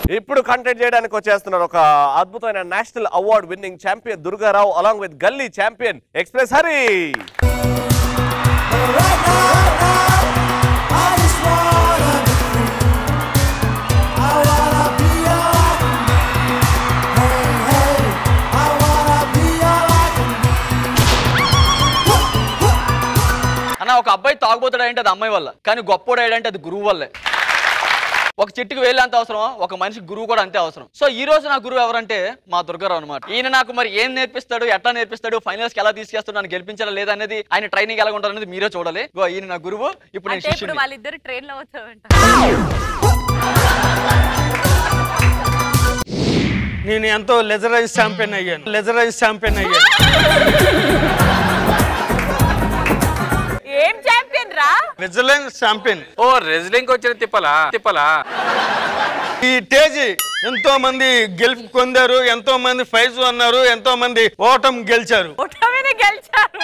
ఇప్పుడు కంటెంట్ చేయడానికి వచ్చేస్తున్నారు ఒక అద్భుతమైన national award winning champion Durgarao along with గల్లీ ఛాంపియన్ ఎక్స్ప్రెస్ హరి అన్న ఒక అబ్బాయి తాగుబోతాడు అంటే అది అమ్మాయి వల్ల కానీ గొప్పోడు అంటే అది గురువు వల్లే ఒక చెట్టుకు వేలు అంత అవసరం ఒక మనిషికి గురువు కూడా అంతే అవసరం సో ఈ రోజు నా గురువు ఎవరంటే మా దుర్గారావు అనమాట ఈయన నాకు మరి ఏం నేర్పిస్తాడు ఎట్లా నేర్పిస్తాడు ఫైనల్స్ కి ఎలా తీసుకెస్తాడు నన్ను గెలిపించాలా లేదా అనేది ఆయన ట్రైనింగ్ ఎలా ఉంటుంది అనేది మీరే చూడాలి గో ఈయన నా గురువు ఇప్పుడు నేను అంటే ఇప్పుడు శిష్యుడిని వాళ్ళిద్దరు ట్రైన్ లో అవుతామంట నేను ఎంతో లెజరైజ్ ఛాంపియన్ అయ్యాను లెజరైజ్ ఛాంపియన్ అయ్యాను ఏం ఛాంపియన్ రా లెజరైజ్ ఛాంపియన్ ఓ రెజ్లింగ్ వచ్చిన తిప్పలా తిప్పలా ఈ తేజీ ఎంతో మంది గెలుపు పొందారు ఎంతో మంది ప్రైజ్ అన్నారు ఎంతో మంది ఓటం గెలిచారు ఒట్టమీద గెలిచారు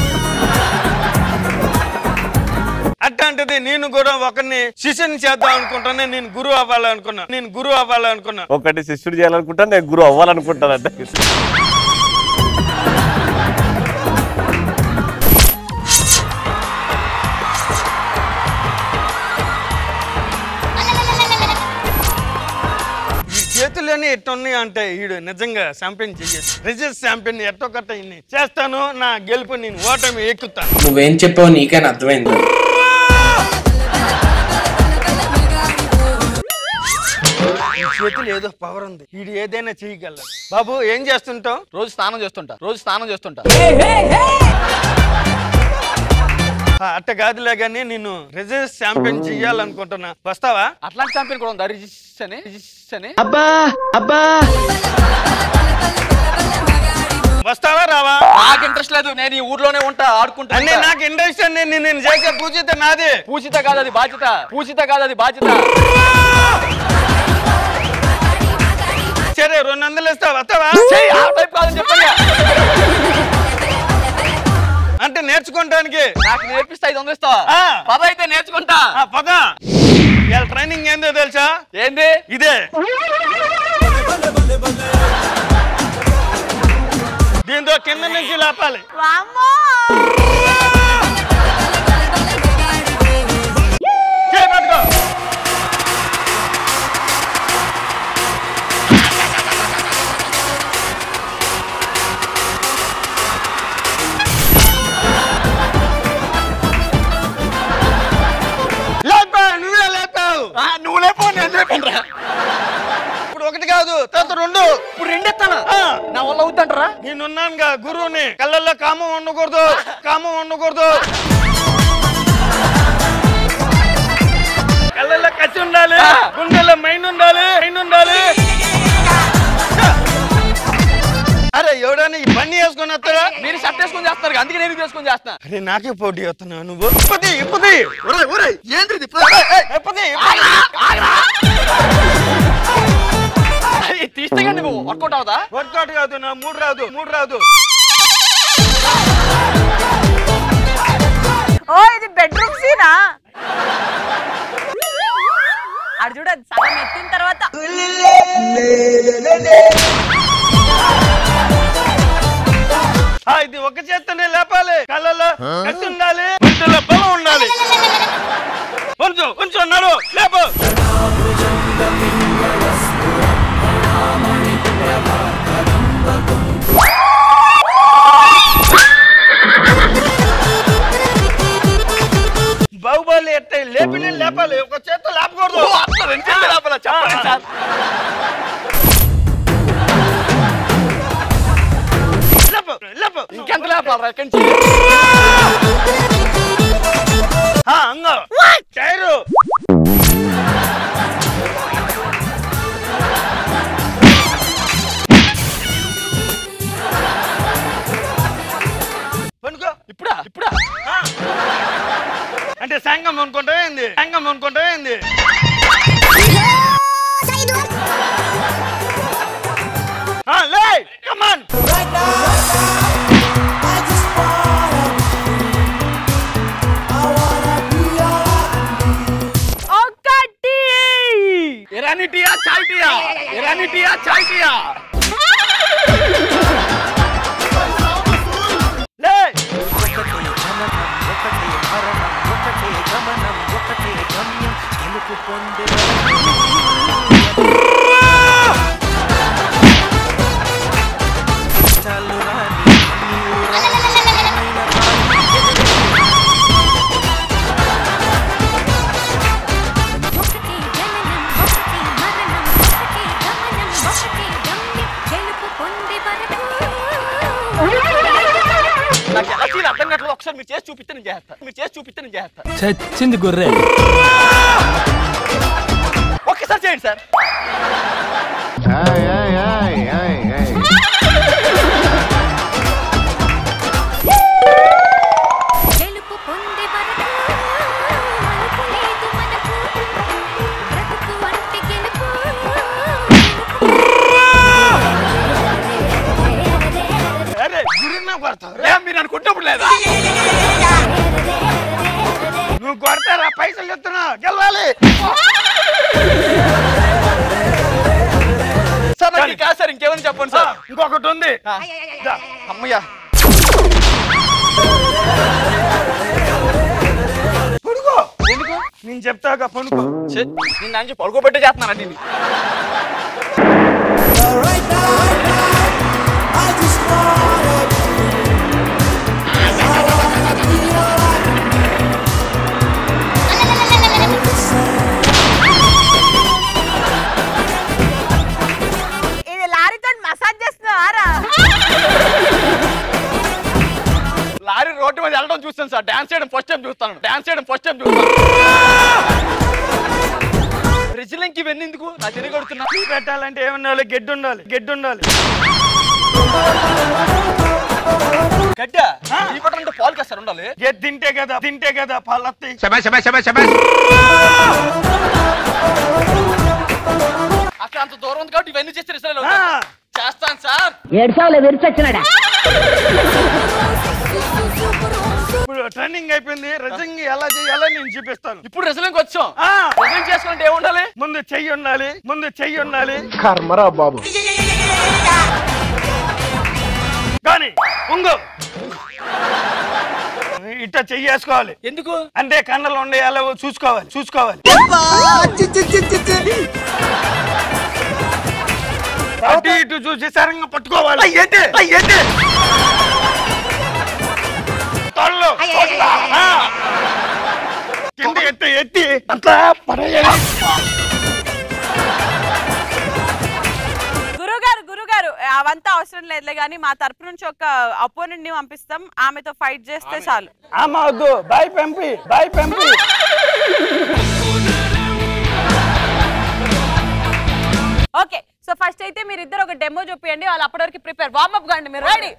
అట్లాంటిది నేను కూడా ఒకరిని శిష్యుని చేద్దాం అనుకుంటాను నేను గురువు అవ్వాలనుకున్నా నేను గురువు అవ్వాలనుకున్నా ఒకటి శిష్యుడు చేయాలనుకుంటాను నేను గురువు అవ్వాలనుకుంటానంటే ఈ చేతుల్లోనే ఎట్టున్నాయి అంటే ఈడు నిజంగా ఛాంపియన్ చెయ్యొచ్చు రిజల్ట్ ఛాంపియన్ ఎట్టో కట్ట ఇన్ని చేస్తాను నా గెలుపు నేను ఓటమి ఎక్కుతాను నువ్వేం చెప్పావు నీకైనా అర్థమైంది ఈ చేతులు ఏదో పవర్ ఉంది ఈడు ఏదైనా చేయగలడు బాబు ఏం చేస్తుంటావు రోజు స్నానం చేస్తుంటా రోజు స్నానం చేస్తుంటా ఆ, అట్ట కాదులే కానీ నేను రిజల్ట్ ఛాంపియన్ చెయ్యాలనుకుంటున్నా వస్తావా అట్లాంటి ఛాంపియన్ కూడా ఉందా రిజిస్ అని రిజిస్ అని వస్తావా రావా నాకు ఇంట్రెస్ట్ లేదు నేను ఈ ఊర్లోనే ఉంటా ఆడుకుంటా అన్నీ ఉంటా. నాకు ఇంట్రెస్ట్ అండి నేను నేను చేసే పూజిత నాది పూజిత కాదు అది బాధ్యత పూజిత కాదు అది బాధ్యత సరే రెండు వందలు ఇస్తావా వస్తావా చెయ్, ఆ టైప్ కాదని చెప్పండి అంటే నేర్చుకోవటానికి నాకు నేర్పిస్తే ఐదు వందలు ఇస్తావా ఆ. పద అయితే నేర్చుకుంటా ఆ, పద ఇవాళ ట్రైనింగ్ ఏందో తెలుసా ఏంది ఇదే దీంతో కింద నుంచి లేపాలి వామ్మో చేయి పట్టుకో లేపావు, నువ్వే లేపావు ఆ, నువ్వు లేపో నేను లేపండ్రా ఇప్పుడు ఒకటి కాదు తర్వాత రెండు ఇప్పుడు రెండెత్తానా ఆ. నా వల్ల అవుతాంటారా నేనున్నానుగా గురువుని కళ్ళల్లో కామం ఉండకూడదు కామం ఉండకూడదు కళ్ళల్లో కసి ఉండాలి ఆ. గుండెల్లో మైన్ ఉండాలి మైన్ ఉండాలి అరే ఎవడైనా ఈ బండి వేసుకొని వస్తారా మీరు షర్ట్ వేసుకొని చేస్తారు అందుకే నేను ఇది వేసుకొని చేస్తున్నా అరే నాకే పోటీ వస్తున్నావు నువ్వు ఇప్పటి ఇప్పటి ఏంటి ఇప్పటి తీస్తే కానీ నువ్వు వర్కౌట్ అవుతా వర్కౌట్ కాదు నా మూడు రాదు మూడు రాదు ఓ ఇది బెడ్రూమ్ సీనా అడు చూడ సగం ఎత్తిన తర్వాత ఆ, ఇది ఒక చేత్తనే లేపాలి కళ్ళల్లో కసి ఉండాలి గుండెల్లో బలం ఉండాలి కొంచెం కొంచెం నడు లేపు బాహుబలి ఎట్ట లేపి నేను లేపాలి ఒక చేత్తో లేపకూడదు చెప్పండి సార్ లేపు లేపు ఇంకెంత లేపాలరా ఎక్కడి నుంచి ఆ, అంగో టైరు పనుకో ఇప్పుడా ఇప్పుడా ఆ. అంటే సంగం అనుకుంటా ఏంది సంగం అనుకుంటా ఏంది ఆ, లే కమాన్ ఒకటి ఎరాని టీయా చాయ్ టీయా ఇరానీ టీయా చాయ్ టీయా లే ఒకటి జననం ఒకటి మరణం ఒకటి గమనం ఒకటి గమ్యం గెలుపు పొందే వరకు నాకు ఎలా చేయాలి అర్థం కావట్లేదు ఒకసారి మీరు చేసి చూపిస్తే నేను చేస్తా మీరు చేసి చూపిస్తే నేను చేస్తా చచ్చింది గొర్రె ఒక్కసారి చేయండి సార్ గెలుపు పొందే వరకు అలుపు లేదు మనకు బ్రతుకు అంటే గెలుపు అరే గురినా కొడతావు ఏం మీరు అనుకుంటున్నప్పుడు లేదా నువ్వు కొడతారా పైసలు చెప్తున్నావు గెలవాలి సార్ నాకు ఇది కాదు సార్ ఇంకేమైనా చెప్పండి సార్ ఇంకొకటి ఉంది ఆ. దా. అమ్మయ్యా పడుకో ఎందుకు నేను చెప్తాగా పడుకో ఛే, నిన్ను అని చెప్పి పడుకోబెట్టే చేస్తున్నాను నేను ఇది లారీతో మసాజ్ చేస్తున్నావారా లారీ రోడ్డు మీద వెళ్ళడం చూస్తాను సార్ డాన్స్ చేయడం ఫస్ట్ టైం చూస్తాను డాన్స్ చేయడం ఫస్ట్ టైం చూస్తాను రెజిలింగ్ ఇవన్నీ ఎందుకు నా తిరిగి కొడుతున్నా టీ పెట్టాలంటే ఏముండాలి గెడ్డు ఉండాలి గెడ్డు ఉండాలి గడ్డ ఈ కొట్టాలంటే పాలు కాస్తారు ఉండాలి గెడ్ తింటే కదా తింటే కదా పాలత్తి అక్కడ అంత దూరం ఉంది కాబట్టి ఇవన్నీ చేస్తే రిసల్ట్ ఆ. చేస్తాను సార్ ఏడ్చావులే విరిచొచ్చినాడా ఇప్పుడు ట్రైనింగ్ అయిపోయింది రజంగ్ ఎలా చేయాలో నేను చూపిస్తాను ఇప్పుడు రిజలింగ్ వచ్చాం ఆ, రిజలింగ్ చేసుకోవాలంటే ఏముండాలి ముందు చెయ్యి ఉండాలి ముందు చెయ్యి ఉండాలి కర్మరా బాబు కానీ ఉంగు ఇట్ట చెయ్యేసుకోవాలి ఎందుకు అంటే కన్నులు ఉండేయాలో చూసుకోవాలి చూసుకోవాలి అటు ఇటు చూసి సరంగా పట్టుకోవాలి ఏంటి ఏంటి తొళ్ళు, తొళ్ళ, ఆ. కింద ఎత్తి ఎత్తి అట్లా పడేయాలి గురుగారు గురుగారు అవంతా అవసరం లేదులే కానీ మా తరపు నుంచి ఒక అపోనెంట్ ని పంపిస్తాం ఆమెతో ఫైట్ చేస్తే చాలు ఆమా వద్దు బాయ్ పెంపి బాయ్ పెంపి ఓకే సో ఫస్ట్ అయితే మీరు ఇద్దరు ఒక డెమో చూపియండి వాళ్ళు అప్పటివరకు ప్రిపేర్ వార్మప్ కాండి మీరు రెడీ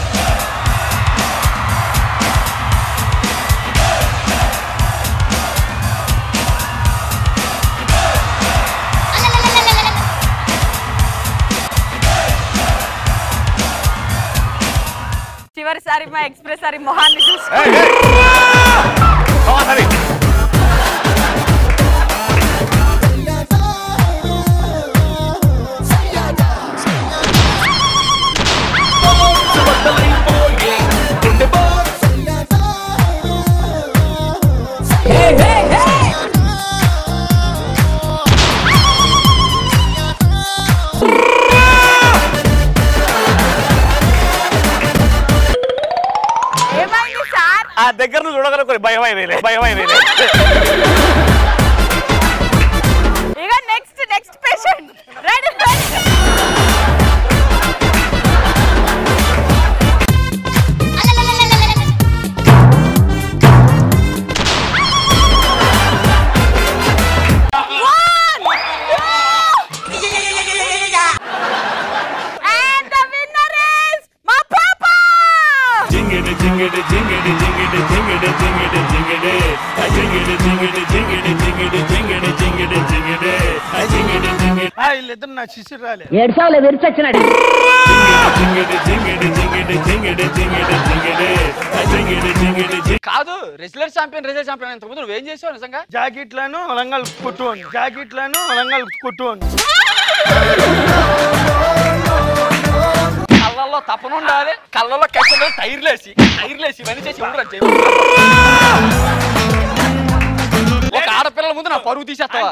చివరిసారి మా ఎక్స్ప్రెస్ సారి మొహాన్ని చూసి ఏయ్, ఏయ్. Come on, hurry. ఏమైంది సార్ ఆ దగ్గర నువ్వు చూడగల కొన్ని భయం అయిపోయింది భయం అయిపోయింది ఇక next next patient ready And the winner is my papa! జింగిడి జింగిడి జింగిడి జింగిడి జింగిడి జింగిడి జింగిడి ఆ జింగిడి జింగిడి జింగిడి జింగిడి జింగిడి జింగిడి జింగిడి ఆ జింగిడి జింగిడి ఆ, వీళ్ళిద్దరు నా శిష్యురాలే ఏడ్చావులే విరిచొచ్చినాడా జింగిడి జింగిడి జింగిడి జింగిడి జింగిడి జింగిడి ఆ జింగిడి జింగిడి జింగిడి కాదు రెసిలర్ ఛాంపియన్ రెసిలర్ ఛాంపియన్ ఇంతకు ముందు నువ్వేం చేసావు నిజంగా జాకెట్లను లంగాలు కుట్టుకోండి జాకెట్లను లంగాలు కుట్టుకోండి కళ్ళల్లో తపన ఉండాలి కళ్ళల్లో కసి ఉండాలి టైర్లేసి టైర్లేసి ఇవన్నీ చేసి ఉండరు చేయి ఒక ఆడపిల్లల ముందు నా పరువు తీసేస్తావా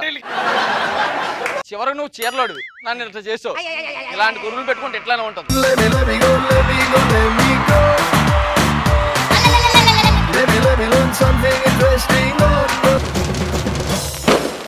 చివరికి నువ్వు చీరలోడు నన్ను ఇట్లా చేసావు ఇలాంటి గురువులు పెట్టుకుంటే ఇట్లానే ఉంటుంది